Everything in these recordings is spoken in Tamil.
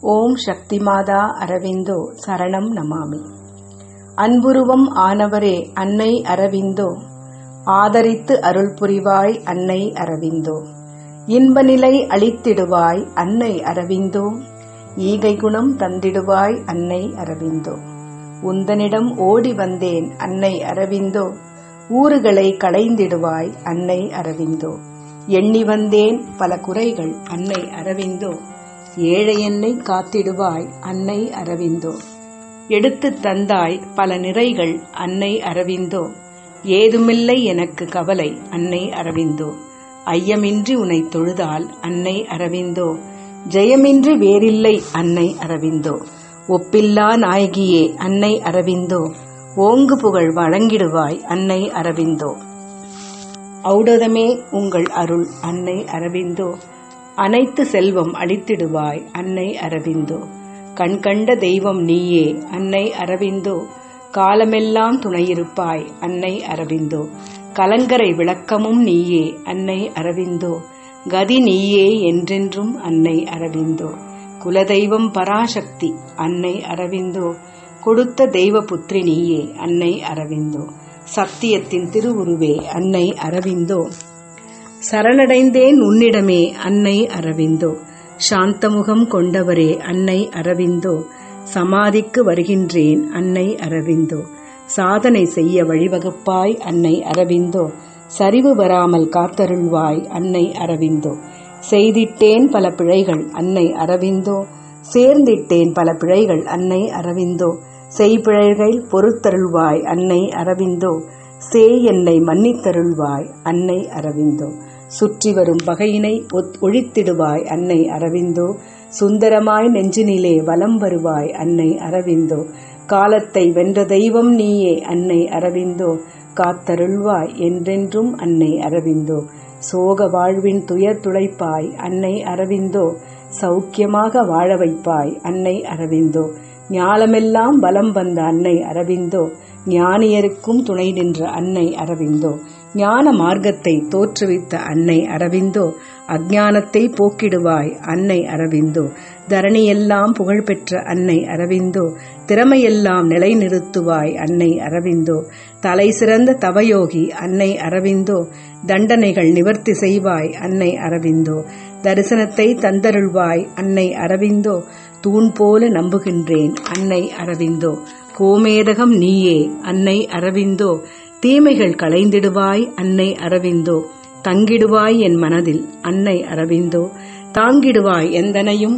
ஓம் சக்தி மாதா அரவிந்தோ சரணம் நமாமி அன்புருவம் ஆனவரே அன்னை அரவிந்தோ ஆதரித்து அருள் புரிவாய் அன்னை அரவிந்தோ இன்ப நிலை அளித்திடுவாய் அன்னை அரவிந்தோ ஈகை குணம் தந்திடுவாய் அன்னை அரவிந்தோ உந்தனிடம் ஓடி வந்தேன் அன்னை அரவிந்தோ ஊறுகளை களைந்திடுவாய் அன்னை அரவிந்தோ எண்ணி வந்தேன் பல குறைகள் அன்னை அரவிந்தோ ஏழை என்னை காத்திடுவாய் அன்னை அரவிந்தோ எடுத்து தந்தாய் பல நிறைகள் அன்னை அரவிந்தோ ஏதுமில்லை எனக்கு கவலை அன்னை அரவிந்தோ ஐயமின்றி உனை தொழுதால் அன்னை அரவிந்தோ ஜெயமின்றி வேறில்லை அன்னை அரவிந்தோ ஒப்பில்லா நாயகியே அன்னை அரவிந்தோ ஓங்கு புகழ் வழங்கிடுவாய் அன்னை அரவிந்தோ ஔடதமே உங்கள் அருள் அன்னை அரவிந்தோ அனைத்து செல்வம் அளித்திடுவாய் அன்னை அரவிந்தோ கண்கண்ட தெய்வம் நீயே அன்னை அரவிந்தோ காலமெல்லாம் துணையிருப்பாய் அன்னை அரவிந்தோ கலங்கரை விளக்கமும் நீயே அன்னை அரவிந்தோ கதி நீயே என்றென்றும் அன்னை அரவிந்தோ குலதெய்வம் பராசக்தி அன்னை அரவிந்தோ கொடுத்த தெய்வ புத்திரி நீயே அன்னை அரவிந்தோ சத்தியத்தின் திருவுருவே அன்னை அரவிந்தோ சரணடைந்தேன் உன்னிடமே அன்னை அரவிந்தோ சாந்தமுகம் கொண்டவரே அன்னை அரவிந்தோ சமாதிக்கு வருகின்றேன் அன்னை அரவிந்தோ சாதனை செய்ய வழிவகுப்பாய் அன்னை அரவிந்தோ சரிவு வராமல் காத்தருள்வாய் அன்னை அரவிந்தோ செய்திட்டேன் பல பிழைகள் அன்னை அரவிந்தோ சேர்ந்திட்டேன் பல பிழைகள் அன்னை அரவிந்தோ செய்பிழைகள் பொறுத்தருள்வாய் அன்னை அரவிந்தோ சே என்னை மன்னித்தருள்வாய் அன்னை அரவிந்தோ சுற்றி வரும் பகையினை ஒழித்திடுவாய் அன்னை அரவிந்தோ சுந்தரமாய் நெஞ்சினிலே வலம் வருவாய் அன்னை அரவிந்தோ காலத்தை வென்ற தெய்வம் நீயே அன்னை அரவிந்தோ காத்தருள்வாய் என்றென்றும் அன்னை அரவிந்தோ சோக வாழ்வின் துயர் துளைப்பாய் அன்னை அரவிந்தோ சௌக்கியமாக வாழ வைப்பாய் அன்னை அரவிந்தோ ஞாலமெல்லாம் பலம் வந்த அன்னை அரவிந்தோ ஞானியருக்கும் துணை நின்ற அன்னை அரவிந்தோ ஞான மார்க்கத்தை தோற்றுவித்த அன்னை அரவிந்தோ அஜானத்தை போக்கிடுவாய் அன்னை அரவிந்தோ தரணியெல்லாம் புகழ்பெற்ற அன்னை அரவிந்தோ திறமையெல்லாம் நிலைநிறுத்துவாய் அன்னை அரவிந்தோ தலை சிறந்த தவயோகி அன்னை அரவிந்தோ தண்டனைகள் நிவர்த்தி செய்வாய் அன்னை அரவிந்தோ தரிசனத்தை தந்தருள்வாய் அன்னை அரவிந்தோ தூண் போல நம்புகின்றேன் அன்னை அரவிந்தோ கோமேதகம் நீயே அன்னை அரவிந்தோ தீமைகள் களைந்திடுவாய் அன்னை அரவிந்தோ தங்கிடுவாய் என் மனதில் அன்னை அரவிந்தோ தாங்கிடுவாய் எந்தனையும்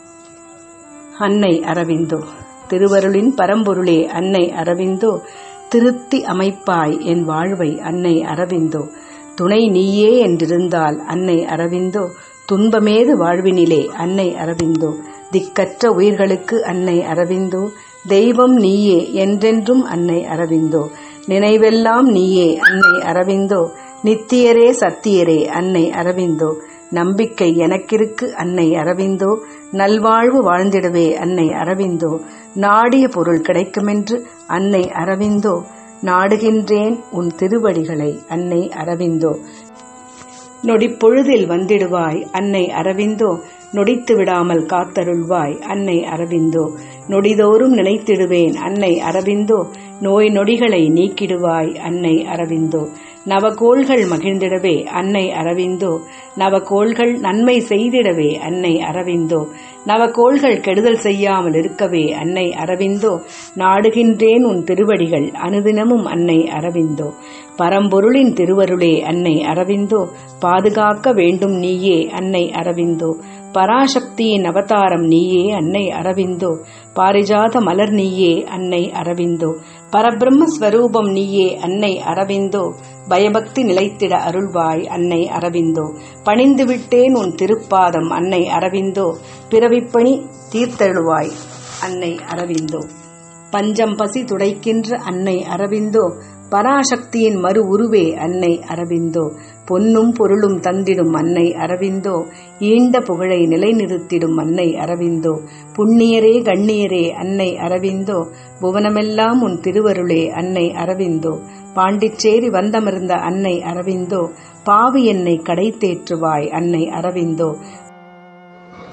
அன்னை அரவிந்தோ திருவருளின் பரம்பொருளே அன்னை அரவிந்தோ திருத்தி அமைப்பாய் என் வாழ்வை அன்னை அரவிந்தோ துணை நீயே என்றிருந்தால் அன்னை அரவிந்தோ துன்பமேது வாழ்வினிலே அன்னை அரவிந்தோ திக்கற்ற உயிர்களுக்கு அன்னை அரவிந்தோ தெய்வம் நீயே என்றென்றும் அன்னை அரவிந்தோ நினைவெல்லாம் நீயே அன்னை அரவிந்தோ நித்தியரே சத்தியரே அன்னை அரவிந்தோ நம்பிக்கை எனக்கிருக்கு அன்னை அரவிந்தோ நல்வாழ்வு வாழ்ந்திடவே அன்னை அரவிந்தோ நாடிய பொருள் கிடைக்குமென்று அன்னை அரவிந்தோ நாடுகின்றேன் உன் திருவடிகளை அன்னை அரவிந்தோ நொடிப்பொழுதில் வந்திடுவாய் அன்னை அரவிந்தோ நொடித்து விடாமல் காத்தருள்வாய் அன்னை அரவிந்தோ நொடிதோறும் நினைத்திடுவேன் அன்னை அரவிந்தோ நோய் நொடிகளை நீக்கிடுவாய் அன்னை அரவிந்தோ நவகோள்கள் மகிழ்ந்திடவே அன்னை அரவிந்தோ நவகோள்கள் நன்மை செய்திடவே அன்னை அரவிந்தோ நவகோள்கள் கெடுதல் செய்யாமல் இருக்கவே அன்னை அரவிந்தோ நாடுகின்றேன் உன் திருவடிகள் அனுதினமும் அன்னை அரவிந்தோ பரம்பொருளின் திருவருளே அன்னை அரவிந்தோ பாதுகாக்க வேண்டும் நீயே அன்னை அரவிந்தோ பராசக்தியின் அவதாரம் நீயே அன்னை அரவிந்தோ பாரிஜாத மலர் நீயே அன்னை அரவிந்தோ பரபிரம்ம ஸ்வரூபம் நீயே அன்னை அரவிந்தோ பயபக்தி நிலைத்திட அருள்வாய் அன்னை அரவிந்தோ பணிந்து விட்டேன் உன் திருப்பாதம் அன்னை அரவிந்தோ பிறவிப்பணி தீர்த்தழுவாய் அன்னை அரவிந்தோ பஞ்சம் பசி துடைக்கின்ற அன்னை அரவிந்தோ பராசக்தியின் மறு உருவே அன்னை அரவிந்தோ பொன்னும் பொருளும் தந்திடும் அன்னை அரவிந்தோ ஈண்ட புகழை நிலைநிறுத்திடும் அன்னை அரவிந்தோ புண்ணியரே கண்ணியரே அன்னை அரவிந்தோ புவனமெல்லாம் உன் திருவருளே அன்னை அரவிந்தோ பாண்டிச்சேரி வந்தமர்ந்த அன்னை அரவிந்தோ பாவி என்னை கடை தேற்றுவாய் அன்னை அரவிந்தோ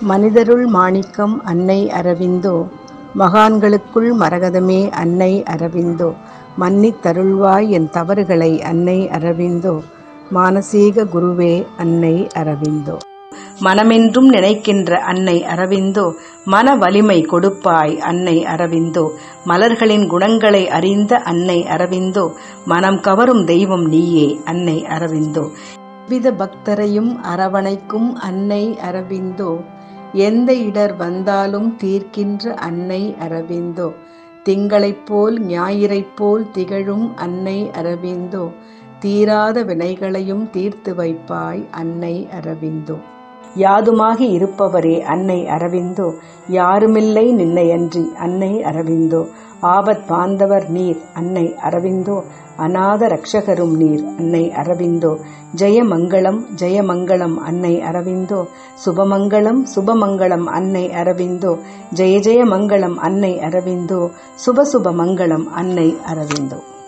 மனிதருள் மாணிக்கம் அன்னை அரவிந்தோ மகான்களுக்குள் மரகதமே அன்னை அரவிந்தோ மன்னித் தருள்வாய் என் தவறுகளை அன்னை அரவிந்தோ மானசீக குருவே அன்னை அரவிந்தோ மனமென்றும் நினைக்கின்ற அன்னை அரவிந்தோ மன வலிமை கொடுப்பாய் அன்னை அரவிந்தோ மலர்களின் குணங்களை அறிந்த அன்னை அரவிந்தோ மனம் கவரும் தெய்வம் நீயே அன்னை அரவிந்தோ வித பக்தரையும் அரவணைக்கும் அன்னை அரவிந்தோ எந்த இடர் வந்தாலும் தீர்க்கின்ற அன்னை அரவிந்தோ திங்களைப் போல் ஞாயிறைப் போல் திகழும் அன்னை அரவிந்தோ தீராத வினைகளையும் தீர்த்து வைப்பாய் அன்னை அரவிந்தோ யாதுமாகி இருப்பவரே அன்னை அரவிந்தோ யாருமில்லை நின்னையன்றி அன்னை அரவிந்தோ ஆபத் பாந்தவர் நீர் அன்னை அரவிந்தோ அநாத ரக்ஷகரும் நீர் அன்னை அரவிந்தோ ஜெயமங்களம் ஜெயமங்களம் அன்னை அரவிந்தோ சுபமங்களம் சுபமங்களம் அன்னை அரவிந்தோ ஜெய ஜெய மங்களம் அன்னை அரவிந்தோ சுப சுப மங்களம் அன்னை அரவிந்தோ